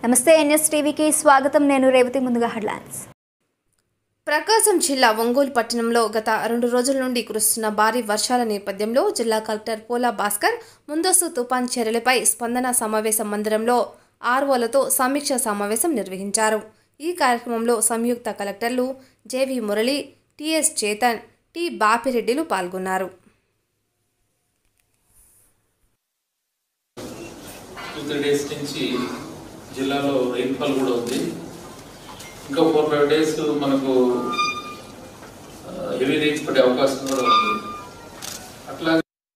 నమస్తే ఎన్ఎస్ టీవీకి స్వాగతం నేను రేవతి ముందుగా హెడ్లైన్స్ ప్రకాశం జిల్లా ఒంగోలు పట్టణంలో గత రెండు రోజుల నుండి కురుస్తున్న భారీ వర్షాల నేపథ్యంలో జిల్లా కలెక్టర్ పోలా భాస్కర్ ముందస్తు తుపాన్ చర్యలపై స్పందన సమావేశం మందిరంలో ఆర్ఓలతో సమీక్ష సమావేశం నిర్వహించారు ఈ కార్యక్రమంలో సంయుక్త కలెక్టర్లు జేవి మురళి టిఎస్ చేతన్ టి బాపిరెడ్డిలు పాల్గొన్నారు టూ త్రీ డేస్ నుంచి జిల్లాలో రెయిన్ఫాల్ కూడా ఉంది ఇంకా ఫోర్ ఫైవ్ డేస్ మనకు హెవీ రేంజ్ పడే అవకాశం కూడా ఉంది అట్లాగే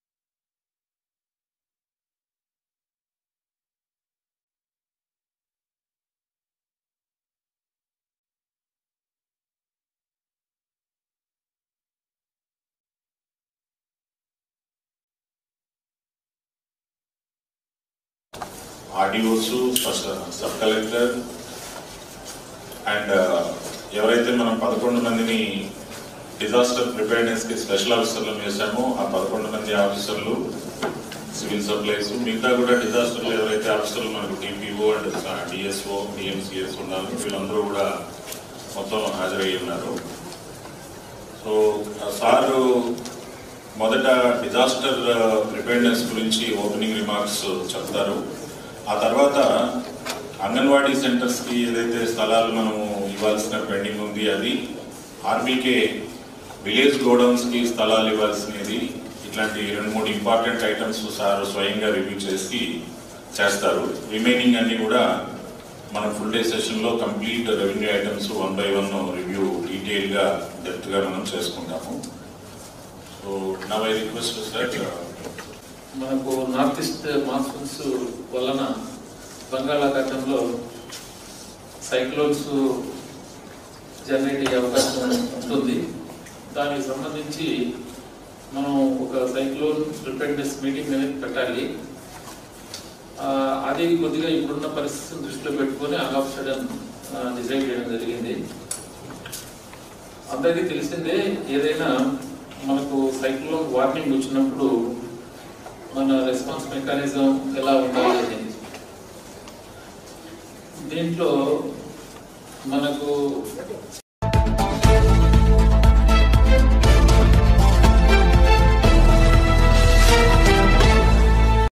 ఆర్డీఓస్ సబ్ కలెక్టర్ అండ్ ఎవరైతే మనం పదకొండు మందిని డిజాస్టర్ ప్రిపేర్నెస్ కి స్పెషల్ ఆఫీసర్లు వేసామో ఆ పదకొండు మంది ఆఫీసర్లు సివిల్ సప్లైస్ మిగతా కూడా డిజాస్టర్లు ఎవరైతే ఆఫీసర్లు మనకు డిపిఓ అండ్ డిఎస్ఓ డిఎంసిఎస్ ఉన్నారు వీళ్ళందరూ కూడా మొత్తం హాజరయ్యి ఉన్నారు సో సారు మొదట డిజాస్టర్ ప్రిపేర్నెస్ గురించి ఓపెనింగ్ రిమార్క్స్ చెప్తారు ఆ తర్వాత అంగన్వాడీ సెంటర్స్ కి ఏదైతే స్థలాలు మనము ఇవ్వాల్సిన పెండింగ్ ఉంది అది ఆర్బీకే విలేజ్ గోడౌన్స్ కి స్థలాలు ఇవ్వాల్సినది ఇట్లాంటి రెండు మూడు ఇంపార్టెంట్ ఐటమ్స్ సార్ స్వయంగా రివ్యూ చేసి చేస్తారు రిమైనింగ్ అన్ని కూడా మనం ఫుల్ డే సెషన్ లో complete revenue items one by one review detail గా డెప్త్ గా మనం చేసుకుంటాము so now I request sir మనకు నార్త్ ఈస్ట్ మాన్సూన్స్ వలన బంగాళాఖాతంలో సైక్లోన్స్ జనరేట్ అయ్యే అవకాశం ఉంటుంది దానికి సంబంధించి మనం ఒక సైక్లోన్ ప్రిపేర్నెస్ మీటింగ్ అనేది పెట్టాలి ఆ, అది కొద్దిగా ఇప్పుడున్న పరిస్థితిని దృష్టిలో పెట్టుకొని ఆల్ సడన్ డిసైడ్ చేయడం జరిగింది అందరికీ తెలిసిందే ఏదైనా మనకు సైక్లోన్ వార్నింగ్ వచ్చినప్పుడు మన రెస్పాన్స్ మెకానిజం ఎలా ఉండాలి అనేది దీంట్లో మనకు